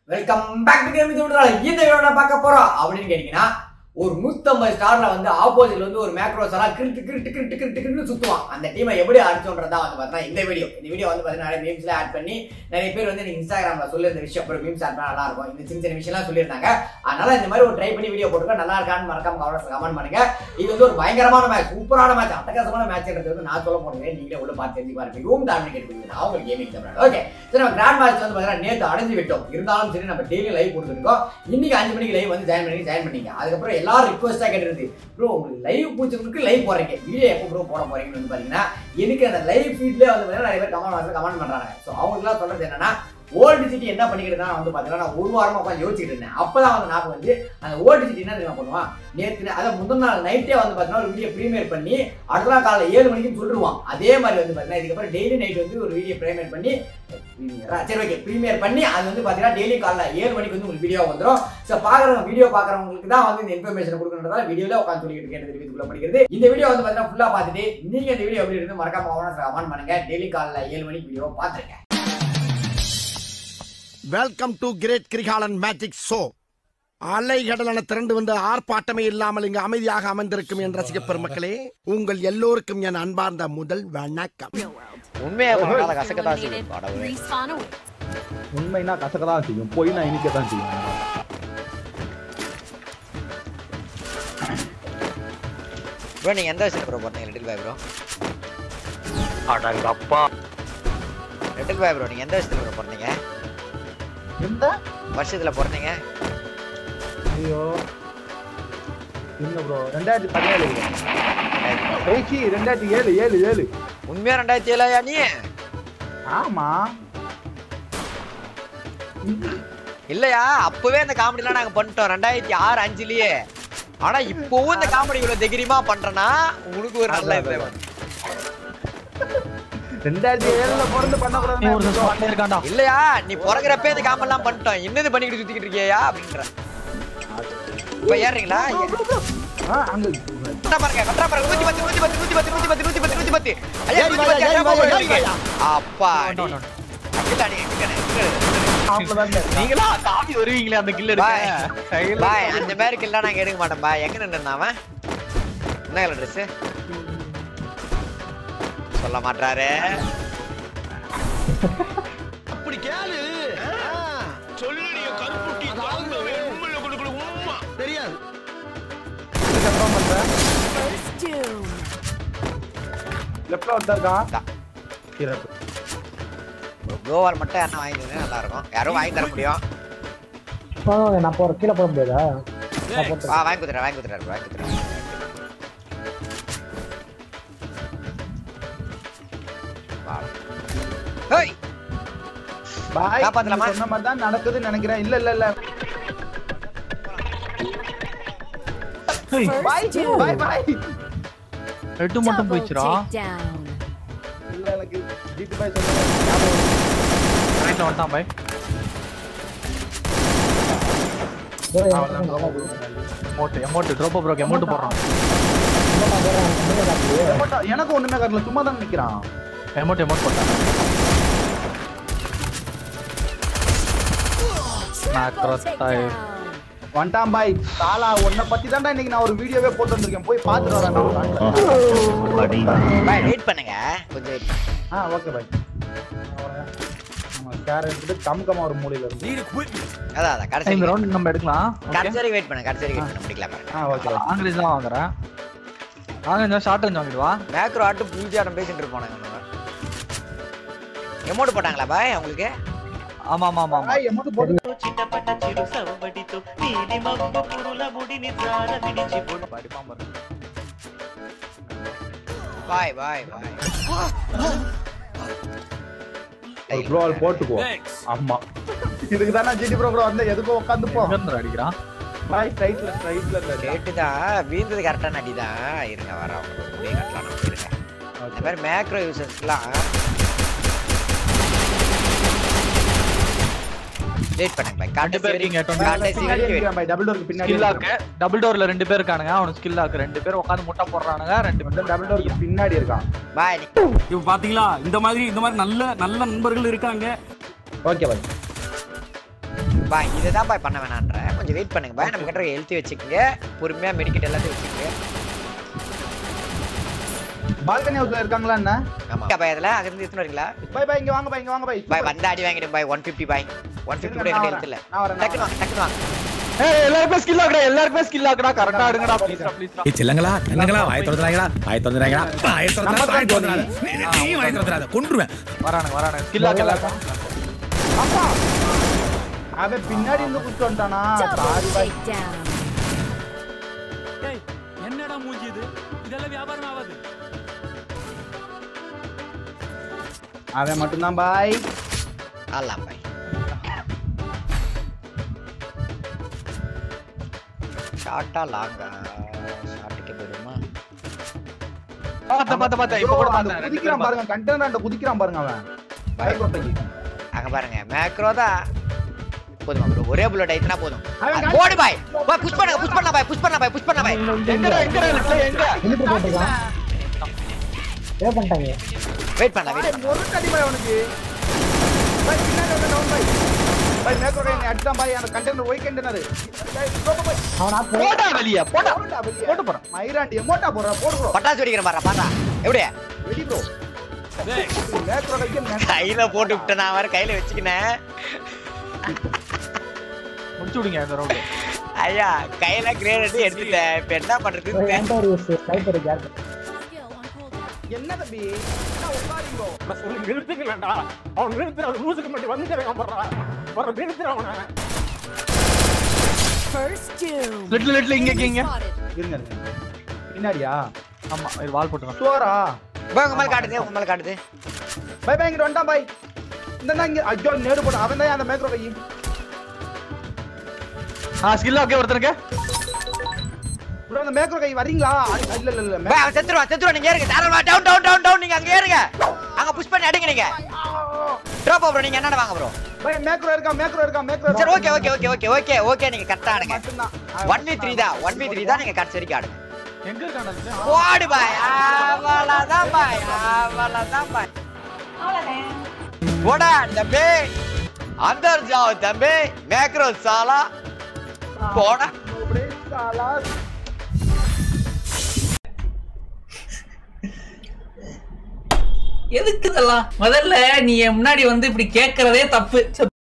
Welcome back to game இந்த video என்ன பார்க்க போறோம் அப்படின்னு கேட்டீங்கன்னா ஒரு நூத்தம்பது ஸ்டார்ல வந்து ஆப்போசிட்ல வந்து ஒரு மேக்ரோஸ் எல்லாம் கிரிட்டு கிரிட்டு கிரிட்டு கிரிட்டு கிரிட்டு சுத்துவான் அந்த டீமை எப்படி அடிச்சோன்றதா வந்து பார்த்தீங்கன்னா இந்த வீடியோ இந்த வீடியோ வந்து பார்த்தீங்கன்னா நிறைய மீம்ஸ்ல ஆட் பண்ணி நிறைய பேர் வந்து நீங்க இன்ஸ்டாகிராம்ல சொல்லி இந்த விஷயம் அப்புறம் மீம்ஸ் ஆட் பண்ணா நல்லா இருக்கும் இந்த சின்ன சின்ன விஷயம்லாம் சொல்லியிருந்தாங்க அதனால இந்த மாதிரி ஒரு ட்ரை பண்ணி வீடியோ போட்டுருக்க நல்லா இருக்கான்னு மறக்காம கமெண்ட் கமெண்ட் பண்ணுங்க இது வந்து ஒரு பயங்கரமான மேட்ச் சூப்பரான மேட்ச் அட்டகாசமான மேட்ச்ன்றது வந்து நான் சொல்ல போனேன் நீங்களே உள்ள பார்த்து தெரிஞ்சு பாருங்க ரூம் டாமினேட் பண்ணி நான் உங்களுக்கு கேமிங் தமிழ் ஓகே சரி நம்ம கிராண்ட் மேட்ச் வந்து பார்த்தீங்கன்னா நேற்று அடைஞ்சு விட்டோம் இருந்தாலும் சரி நம்ம டெய்லி லைவ் கொடுத்துருக்கோம் இன்னைக்கு அஞ்சு மணிக்கு லைவ் வந்து ஜாயின் பண்ணி ஜாயின் பண்ணீங்க அதுக்கப்புறம் எல்லாரும் ரிக்வஸ்டா கேட்டுருது ப்ரோ உங்களுக்கு லைவ் பிடிச்சவங்களுக்கு லைவ் போறீங்க வீடியோ எப்போ ப்ரோ போட போறீங்கன்னு வந்து பாத்தீங்கன்னா எனக்கு அந்த லைவ் ஃபீட்லேயே வந்து பார்த்தீங்கன்னா நிறைய பேர் கமெண்ட் வாட்ஸ்ல கமெண்ட் பண்றாங்க ஸோ அவங்களுக்குலாம் சொல்றது என்னன்னா ஓல்டு சிட்டி என்ன பண்ணிக்கிட்டு நான் வந்து பார்த்தீங்கன்னா நான் ஒரு வாரமா உட்காந்து யோசிச்சுட்டு இருந்தேன் அப்பதான் வந்து நான் வந்து அந்த ஓல்டு சிட்டி என்ன தெரியுமா பண்ணுவான் நேற்று அதை முந்தின நாள் நைட்டே வந்து பார்த்தீங்கன்னா ஒரு வீடியோ ப்ரீமியர் பண்ணி அடுத்த நாள் காலைல ஏழு மணிக்கு சொல்லிடுவான் அதே மாதிரி வந்து பார்த்தீங்கன்னா இதுக்கப்புறம் டெய்லி நைட் வந்து ஒரு வீடியோ ப்ரீமியர் பண்ணி premiere ஆ? சரி ஓகே ப்ரீமியர் பண்ணி அது வந்து பார்த்தீங்கன்னா டெய்லி காலைல ஏழு மணிக்கு வந்து உங்களுக்கு வீடியோ வந்துடும் ஸோ பார்க்குறவங்க வீடியோ பார்க்குறவங்களுக்கு தான் வந்து இந்த இன்ஃபர்மேஷன் கொடுக்கணுன்றதால வீடியோவில் உட்காந்து சொல்லிட்டு கேட்டது வீட்டுக்குள்ள படிக்கிறது இந்த வீடியோ வந்து பார்த்தீங்கன்னா ஃபுல்லாக பார்த்துட்டு நீங்க இந்த வீடியோ எப்படி இருந்து மறக்காம கமெண்ட் பண்ணுங்க டெய்லி காலைல ஏழு மணிக்கு வீடியோ பார்த்துருங்க welcome to great Kirikalan magic show அலைகடலான திரண்டு வந்து ஆர்ப்பாட்டமே இல்லாமல் இங்கு அமைதியாக அமர்ந்திருக்கும் என் ரசிக பெருமக்களே உங்கள் எல்லோருக்கும் என் அன்பார்ந்த முதல் வணக்கம் உண்மையா பண்ணாத கசக்கதான் செய்யும் கடவுளே Respawn away. உண்மைனா கசக்க தான் செய்யும் பொய்னா இனிக்க தான் செய்யும் ப்ரோ நீங்க எந்த விஷயத்துல ப்ரோ போறீங்க லிட்டில் பாய் ப்ரோ அடங்கப்பா லிட்டில் பாய் ப்ரோ நீங்க எந்த விஷயத்துல ப்ரோ பிறந்தீங்க எந்த வருஷத்துல பிறந்தீங்க ஐயோ இல்ல ப்ரோ ரெண்டாயிரத்தி பதினேழு பேச்சு ரெண்டாயிரத்தி ஏழு ஏழு ஏழு உண்மையா ரெண்டாயிரத்தி ஏழாயா நீ ஆமா இல்லையா அப்பவே இந்த காமெடிலாம் நாங்க பண்ணிட்டோம் ரெண்டாயிரத்தி ஆறு அஞ்சுலயே ஆனா இப்பவும் இந்த காமெடி இவ்வளவு தைரியமா பண்றேன்னா உங்களுக்கு ஒரு நல்ல இது ரெண்டாயிரத்தி ஏழுல பிறந்து பண்ணக்கூடாது இருக்காண்டா இல்லையா நீ பிறகுறப்பே இந்த காமெடிலாம் பண்ணிட்டோம் என்னது பண்ணிக்கிட்டு சுத்திக்கிட்டு இருக்கியா அப்படின்ற இப்ப ஏறுறீங்களா அங்க கட்டா பாருங்க கட்டா பாருங்க நூத்தி பத்து நூத்தி பத்து நூத்தி பத்து நூத்தி பத்து நூத்தி பத்து நூத்தி பத்து ஐயா ஏறி நூத்தி வாயா, பத்து ஏறி ஏறா வாயா, போறீங்க ஏறி வாயா. அப்பா அங்கிட்டாடி நீங்களா தாவி வருவீங்களே அந்த கில்ல பாய் எடுக்க பாய் அந்த மாதிரி கில்ல நாங்க எடுக்க மாட்டோம் பாய் எங்க நின்று அவன் என்ன கலர் ட்ரெஸ் சொல்ல மாட்டாரு அப்படி கேளு சொல்லுடைய கருப்புட்டி தெரியாது First doom. லெஃப்ட்ல ஒருத்தர் இருக்கான் இந்தா. சிறப்பு. கோவால் மட்டும் யாரும் வாங்கி தந்தா நல்லா இருக்கும் யாரும் வாங்கி தர முடியும் நான் போற கீழே போட முடியாதா வா வாங்கி குத்துறேன் வாங்கி குத்துறாரு வாங்கி குத்துறேன் வா. ஹேய் பாய் காப்பாத்தலாமா? நீ சொன்ன மாதிரி தான் நடக்குதுன்னு நினைக்கிறேன் இல்ல இல்ல இல்ல பாய் First doom. பாய் பாய் ரெட்டு மட்டும் Double போயிச்சுரா takedown. இல்ல எனக்கு ஜித்து பாய் சொன்ன ரைட்ல வந்துட்டான் பாய் அமௌண்ட் அமௌண்ட் ட்ரோப் ப்ரோக் அமௌண்ட் போடுறான் எனக்கு ஒண்ணுமே கட்டல சும்மா தான் நிக்கிறான் அமௌண்ட் அமௌண்ட் போட்டான் நான் Triple cross ஆயி- takedown. வந்துட்டான் பாய் தாலா உன்னை பத்தி தான்டா இன்னைக்கு நான் ஒரு வீடியோவே போட்டு வந்திருக்கேன் போய் பாத்துட்டு வரேன் நான். பாய் வெயிட் பண்ணுங்க கொஞ்சம் wait பண்ணுங்க. ஆ ஓகே பாய் நம்ம கேர் எடுத்துட்டு கம் கம்மா ஒரு மூலையில இருந்து அதான் அதான் கடைசி இந்த வரைக்கும் ரவுண்ட் நம்ம எடுக்கலாம் கடைசி வரைக்கும் வெயிட் பண்ணுங்க கடைசி வரைக்கும் வெயிட் பண்ண முடிக்கல பாருங்க ஆ ஓகே பாய் ஆங்கிலேஜ் தான் வாங்குறேன் ஆங்கிலேஜ் ஷார்ட் ரேஞ்ச் வாங்கிடுவா மேக்ரோ ஆட்டு பூஜாரம் பேசிட்டு இருப்பானுங்க நம்ம எமௌண்ட் போட்டாங்களா பாய் உங்களுக்கு ஆமா ஆமா ஆமா ஆமா பாய் எமௌண்ட் போட்டு చిటపట చిరు సవ్వడితో నీలి మబ్బు పురుల ముడిని జార విడిచి పొడి படிப்பான் பாரு பாய் பாய் பாய் ஒரு ப்ரோ போட்டுக்கோ ஆமா இதுக்கு தானே ஜிடி ப்ரோ ப்ரோ வந்து எதுக்கோ உட்காந்து போ எங்க இருந்து அடிக்கிறான் பாய் ஸ்ட்ரைட்ல ஸ்ட்ரைட்ல இல்ல ரேட்டு தான் வீழ்ந்தது கரெக்டான அடி தான் இருங்க வர அப்படியே கட்டலாம் நம்ம இருங்க இந்த மாதிரி மேக்ரோ யூசர்ஸ்லாம் வெயிட் பண்ணுங்க பாய் ரெண்டு பேர் இருக்கீங்க, twenty கடைசி பின்னாடி வரைக்கும் wait இருக்கேன் பாய் டபுள் டோருக்கு பின்னாடி ஸ்கில் லாக்கு டபுள் டோர்ல ரெண்டு பேர் இருக்கானுங்க அவனுக்கு ஸ்கில் லாக்கு ரெண்டு பேர் உட்காந்து முட்டை போடுறானுங்க ரெண்டு பேர் டபுள் டோருக்கு பின்னாடி இருக்கான் பாய் நீ இப்ப பாத்தீங்களா இந்த மாதிரி இந்த மாதிரி நல்ல நல்ல நண்பர்கள் இருக்காங்க ஓகே பாய் பாய் இதுதான் பாய் பண்ண வேணான்ற கொஞ்சம் வெயிட் பண்ணுங்க பாய் நம்ம கிட்ட எழுத்தி வச்சுக்கோங்க பொறுமையா மெடிக்கெட் எல்லாத்தையும் வச்சுக்கோங்க பால்கனி ஹவுஸ்ல இருக்காங்களா என்ன ஆமா பாய் அதுல அங்க இருந்து எடுத்துட்டு வரீங்களா பை பை இங்க வாங்க பை இங்க வாங்க பை பாய் வந்த அடி வாங்கிடும் பாய் ஒன் ஃபிஃப்டி பாய் ஒன் ஃபிஃப்டி கூட நான் என்கிட்ட வரேன். எழுத்து இல்ல நான் வரேன், நான் டக்குனு வாங்க டக்குனு வாங்க ஏய் எல்லாருக்குமே ஸ்கில் ஆகுடா எல்லாருக்குமே ஸ்கில் ஆகுடா கரெக்டா எடுங்கடா ப்ளீஸ்டா ப்ளீஸ்டா ஏய் செல்லங்களா கண்ணுங்களா வாய திறந்துறாங்களா வாய திறந்துறாங்களா வாய திறந்துறாங்க வாய திறந்துறாங்க நீ வாய திறந்துறாத கொன்றுவேன் வரானுங்க வரானுங்க ஸ்கில் ஆக்கு எல்லாருக்கும் அப்பா அவன் பின்னாடி இருந்து குடிச்சு வந்துட்டானா சாரி பை என்னடா மூஞ்சி இது இதெல்லாம் வியாபாரம் ஆகாது அவன் மட்டும்தான் பாய் ஆலாம் பாய் ஷார்ட்டா லாங்கா ஷார்ட்டுக்கு போயிடுமா பாத்த பாத்த பாத்த இப்ப கூட அந்த பார்த்தேன் ரெண்டு குதிக்கிறான் பேரும் பாருங்க கண்டெய்னர் குதிக்கிறான் பாருங்க அவன் பயப்பட்டக்கு அங்க பாருங்க மேக்ரோ தான் போதுமா bro ஒரே புல்லட் ஆயிடுச்சுனா போதும் அவன் அது போடு பாய் பாய் புஷ் பண்ணுங்க புஷ் பண்ணலாம் பாய் புஷ் பண்ணலாம் பாய் புஷ் பண்ணலாம் பாய் எங்கடா எங்கடா லெஃப்ட்ல எங்க எழுத்து போட்டுருக்கான் ஏ பண்ணிட்டாங்க வெயிட் பண்ணலாம் வெயிட் பண்ணலாம் ஒரு அடி பாய் அவனுக்கு பாய் பின்னாடி வந்து டவுன் பாய் பாய் மேக்ரோ என்னை அடிச்சான் பாய் அந்த கண்டெய்னர் ஒய் கண்டெய்னர் பாய் அவன் ஆப்பு போடா வெளிய போடா போடா வெளிய போட்டு போறான் மயிராண்டி எமோட்டா போடுறா போடு ப்ரோ பட்டாசு வெடிக்கிற பாரு பாத்தா எப்படி வெடி ப்ரோ மேக்ரோ கைக்கு கையில போட்டு விட்டேன் நான் வேற கையில வச்சுக்கினேன் முடிச்சு விடுங்க இந்த ரவுண்ட் ஐயா கையில கிரேட் எடுத்துட்டேன் இப்ப என்ன பண்றது என்கிட்ட ஒரு யூஸ் ஸ்னைப்பர் கேர் என்ன தம்பி என்ன உட்காரிங்கோ லிட்ல லிட்ல இங்க இங்க, இங்க இருங்க இருங்க பின்னாடியா ஆமா இது வால் போட்டுருங்க சோரா பாய் உங்க மேல காட்டுது உங்க மேல காட்டுது பை பை இங்கிட்டு வந்துட்டான் பாய் இந்த இங்க ஐயோ நேரு போட்டான் அவன் தான் அந்த மேக்ரோ கை ஆ ஸ்கில் ஓகே ஒருத்தனுக்கு ப்ரோ அந்த மேக்ரோ கை வரீங்களா அ- இல்ல இல்ல இல்ல பாய் அவன் செத்துருவான் செத்துருவான் நீங்க ஏறுங்க தாராளமா டவுன் டவுன் டவுன் டவுன் நீங்க அங்க ஏறுங்க அங்க புஷ் பண்ணி அடிங்க நீங்க ட்ராப் ப்ரோ நீங்க என்னடா வாங்க ப்ரோ பை மேக்ரோ இருக்கா மேக்ரோ இருக்கா மேக்ரோ சரி okay okay okay okay okay okay நீங்க கரெக்டா ஆடுங்க மட்டும்தான் ஒன் வி த்ரீ தான் ஒன் வி த்ரீ தான் நீங்க கடைசி வரைக்கும் ஆடுங்க எங்க இருக்கானே ஓடு பாய் அவ்வளவுதான் பாய் அவ்வளவுதான் பாய் போடா தம்பி அந்தர் ஜாவ் தம்பி மேக்ரோ சாலா போடா அப்படியே சாலா எதுக்கு இதெல்லாம் முதல்ல நீ என் முன்னாடி வந்து இப்படி கேக்குறதே தப்பு